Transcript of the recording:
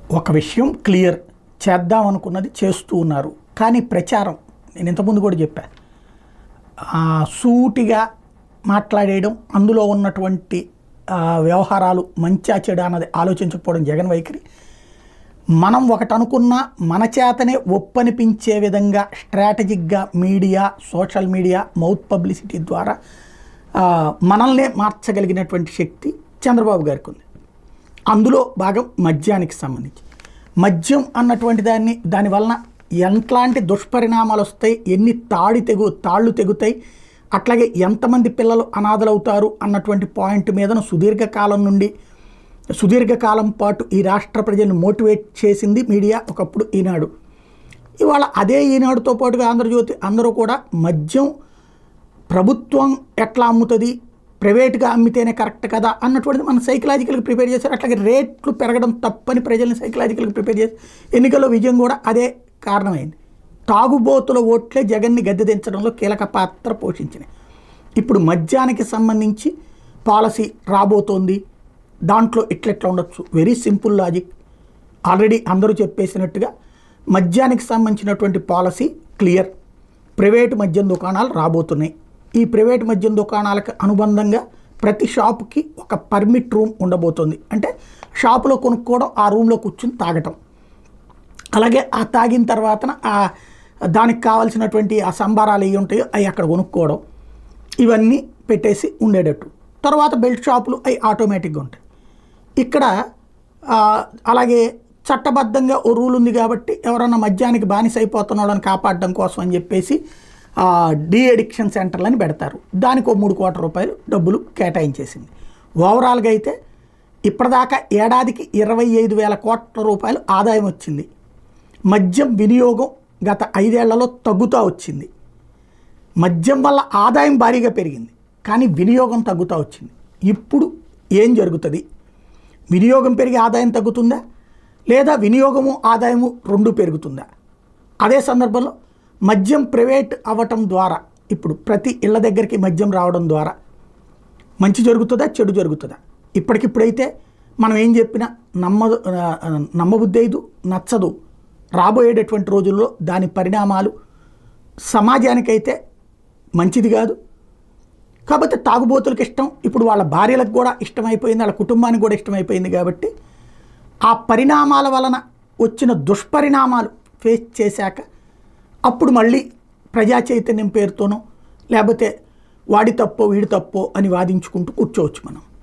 ఒక విషయం క్లియర్ చేద్దాం అనుకున్నది చేస్తూ ఉన్నారు కానీ ప్రచారం నేను ఇంతకుముందు కూడా చెప్పా ఆ, సూటిగా మాట్లాడేయడం అందులో ఉన్నటువంటి ఆ, వ్యవహారాలు మంచా చెడా అన్నది ఆలోచించకపోవడం జగన్ వైఖరి మనం ఒకటి అనుకున్నా మన చేతనే ఒప్పనిపించే విధంగా స్ట్రాటజిక్గా media social media mouth publicity ద్వారా ఆ, మనల్నే మార్చగలిగినటువంటి శక్తి చంద్రబాబు గారికి ఉంది అందులో భాగం మద్యానికి సంబంధించి మద్యం అన్నటువంటి దాన్ని దానివలన ఎంట్లాంటి దుష్పరిణామాలు వస్తాయి ఎన్ని తాడి తెగు తాళ్ళు తెగుతాయి అట్లాగే ఎంతమంది పిల్లలు అనాథలవుతారు అన్నటువంటి పాయింట్ మీదను సుదీర్ఘకాలం నుండి సుదీర్ఘకాలం పాటు ఈ రాష్ట్ర ప్రజలను మోటివేట్ చేసింది మీడియా ఒకప్పుడు ఈనాడు ఇవాళ అదే ఈనాడుతో పాటుగా ఆంధ్రజ్యోతి అందరూ కూడా మద్యం ప్రభుత్వం ఎట్లా అమ్ముతుంది ప్రైవేట్గా అమ్మితేనే కరెక్ట్ కదా అన్నటువంటిది మనం సైకలాజికల్గా ప్రిపేర్ చేశారు అట్లాగే రేట్లు పెరగడం తప్పని ప్రజల్ని సైకలాజికల్గా ప్రిపేర్ చేసి ఎన్నికల్లో విజయం కూడా అదే కారణమైంది తాగుబోతుల ఓట్లే జగన్ని గద్దె దించడంలో కీలక పాత్ర పోషించినాయి ఇప్పుడు మద్యానికి సంబంధించి పాలసీ రాబోతోంది దాంట్లో ఇట్లెట్లా ఉండొచ్చు వెరీ సింపుల్ లాజిక్ ఆల్రెడీ అందరూ చెప్పేసినట్టుగా మద్యానికి సంబంధించినటువంటి పాలసీ క్లియర్ ప్రైవేటు మద్యం దుకాణాలు రాబోతున్నాయి ఈ ప్రైవేట్ మద్యం దుకాణాలకు అనుబంధంగా ప్రతి షాపుకి ఒక పర్మిట్ రూమ్ ఉండబోతుంది అంటే షాపులో కొనుక్కోవడం ఆ రూమ్లో కూర్చుని తాగటం అలాగే ఆ తాగిన తర్వాత ఆ దానికి కావాల్సినటువంటి ఆ సంబారాలు ఏవి ఉంటాయో అవి అక్కడ కొనుక్కోవడం ఇవన్నీ పెట్టేసి ఉండేటట్టు తర్వాత బెల్ట్ షాపులు అవి ఆటోమేటిక్గా ఉంటాయి ఇక్కడ ఆ, అలాగే చట్టబద్ధంగా ఓ రూల్ ఉంది కాబట్టి ఎవరన్నా మద్యానికి బానిస అయిపోతున్న వాళ్ళని కాపాడడం కోసం అని చెప్పేసి డీ అడిక్షన్ సెంటర్లని పెడతారు దానికి ఓ మూడు కోట్ల రూపాయలు డబ్బులు కేటాయించేసింది ఓవరాల్గా అయితే ఇప్పటిదాకా ఏడాదికి ఇరవై ఐదు వేల కోట్ల రూపాయలు ఆదాయం వచ్చింది మద్యం వినియోగం గత ఐదేళ్లలో తగ్గుతూ వచ్చింది మద్యం వల్ల ఆదాయం భారీగా పెరిగింది కానీ వినియోగం తగ్గుతూ వచ్చింది ఇప్పుడు ఏం జరుగుతుంది వినియోగం పెరిగి ఆదాయం తగ్గుతుందా లేదా వినియోగము ఆదాయము రెండు పెరుగుతుందా అదే సందర్భంలో మద్యం ప్రైవేట్ అవ్వటం ద్వారా ఇప్పుడు ప్రతి ఇళ్ళ దగ్గరికి మద్యం రావడం ద్వారా మంచి జరుగుతుందా చెడు జరుగుతుందా ఇప్పటికిప్పుడైతే మనం ఏం చెప్పినా నమ్మదు ఆ, నమ్మబుద్ధి అయ్యదు నచ్చదు రాబోయేటటువంటి రోజుల్లో దాని పరిణామాలు సమాజానికైతే మంచిది కాదు కాకపోతే తాగుబోతులకు ఇష్టం ఇప్పుడు వాళ్ళ భార్యలకు కూడా ఇష్టమైపోయింది వాళ్ళ కుటుంబానికి కూడా ఇష్టమైపోయింది కాబట్టి ఆ పరిణామాల వలన వచ్చిన దుష్పరిణామాలు ఫేస్ చేశాక అప్పుడు మళ్ళీ ప్రజా చైతన్యం పేరుతోనో లేకపోతే వాడి తప్పో వీడి తప్పో అని వాదించుకుంటూ కూర్చోవచ్చు మనం